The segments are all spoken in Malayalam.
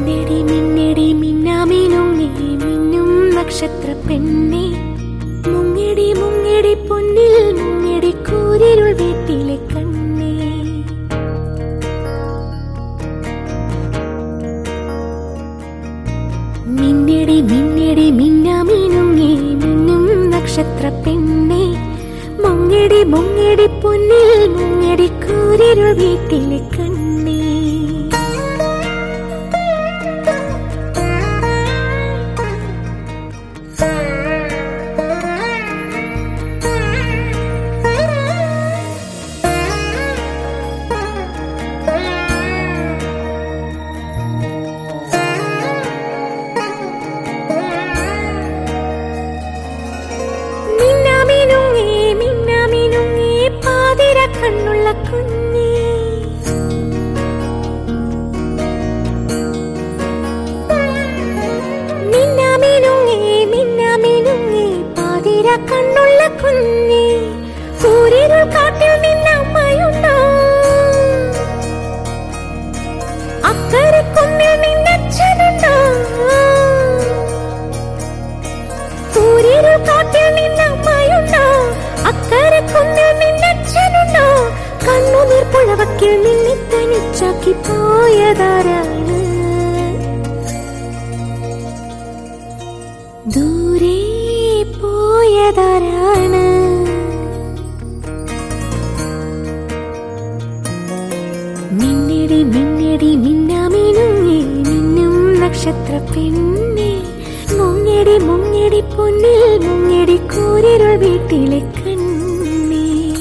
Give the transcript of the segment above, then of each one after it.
മിന്നടി മിന്നടി മിന്നാമിനുങ്ങി മിന്നും നക്ഷത്ര പെണ്ണെ മുങ്ങടി മുങ്ങടി പൊന്നിൽ മുങ്ങടി കൂരിരുൾ വീട്ടിലെ കണ്ണേ മിന്നടി മിന്നടി മിന്നാമിനുങ്ങി മിന്നും നക്ഷത്ര പെണ്ണെ മുങ്ങടി മുങ്ങടി പൊന്നിൽ മുങ്ങടി കൂരിരുൾ വീട്ടിലെ കണ്ണേ മിന്നാമിനുങ്ങി മിന്നാമിനുങ്ങി പാതിര കണ്ണുള്ള കുഞ്ഞേ മിന്നാമിനുങ്ങി മിന്നാമിനുങ്ങി പാതിര കണ്ണുള്ള കുഞ്ഞേ സൂര്യരുൾ കാട്ടിൽ നിന്നമ്മയുണ്ടോ അക്കരെ കുന്നിൽ നിന്നച്ഛനുണ്ടോ സൂര്യരുൾ കാട്ടിൽ നിന്നമ്മയുണ്ടോ അക്കരെ കുന്നിൽ നിന്നച്ഛനുണ്ടോ കണ്ണുനീർ പുഴവക്കിൽ നിന്നെ തനിച്ചാക്കി പോയതാരാണ് ദൂരെ പോയതാരാണ് മിന്നടി മിന്നടി മിന്നാമിനുങ്ങി മിന്നും നക്ഷത്ര പെണ്ണെ മുങ്ങടി മുങ്ങടി പൊന്നിൽ മുങ്ങടി കൂരിരുൾ വീട്ടിലെ കണ്ണേ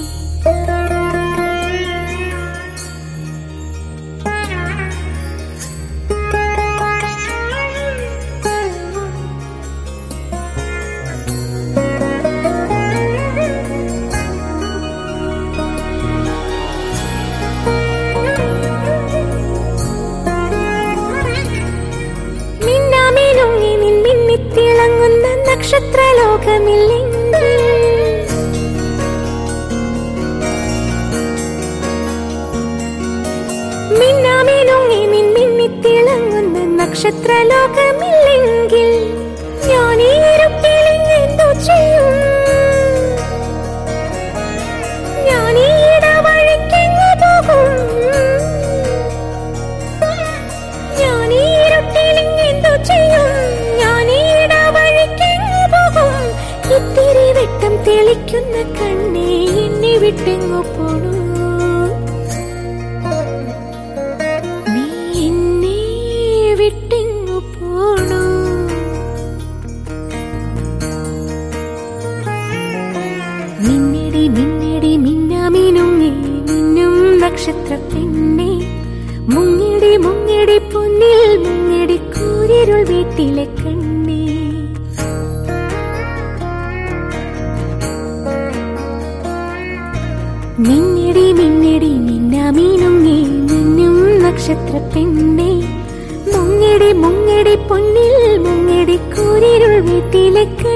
മിന്നാമിനുങ്ങി നിൻ മിന്നിത്തിളങ്ങുന്ന നക്ഷത്രലോകമില്ലെങ്കിൽ മിന്നാമിനുങ്ങി നിൻ മിന്നിത്തിളങ്ങുന്ന നക്ഷത്രലോകമില്ലെങ്കിൽ ഞാൻ ഈ ഇരുട്ടിലിങ്ങെന്തോ ചെയ്യും ഞാൻ ഈ ഇടവഴിക്കെങ്ങു പോകും ഞാൻ ഈ ഇരുട്ടിലിങ്ങെന്തോ ചെയ്യും ഞാൻ ഈ ഇടവഴിക്കെങ്ങു പോകും ഇത്തിരി വെട്ടം തെളിക്കുന്ന കണ്ണേ എന്നെ വിട്ടെങ്ങു പോണു നീ എന്നെ വിട്ടെങ്ങു പോണു മിന്നടി മിന്നടി മിന്നാമിനുങ്ങി മിന്നും നക്ഷത്ര പെണ്ണെ മുങ്ങിടി മുങ്ങിടി പൊന്നിൽ മുങ്ങിടി കൂരിരുൾ വീട്ടിലെ കണ്ണേ മിന്നടി മിന്നടി മിന്നാമിനുങ്ങി മിന്നും നക്ഷത്ര പെണ്ണെ മുങ്ങിടി മുങ്ങിടി പൊന്നിൽ മുങ്ങിടി കൂരിരുൾ വീട്ടിലെ കണ്ണേ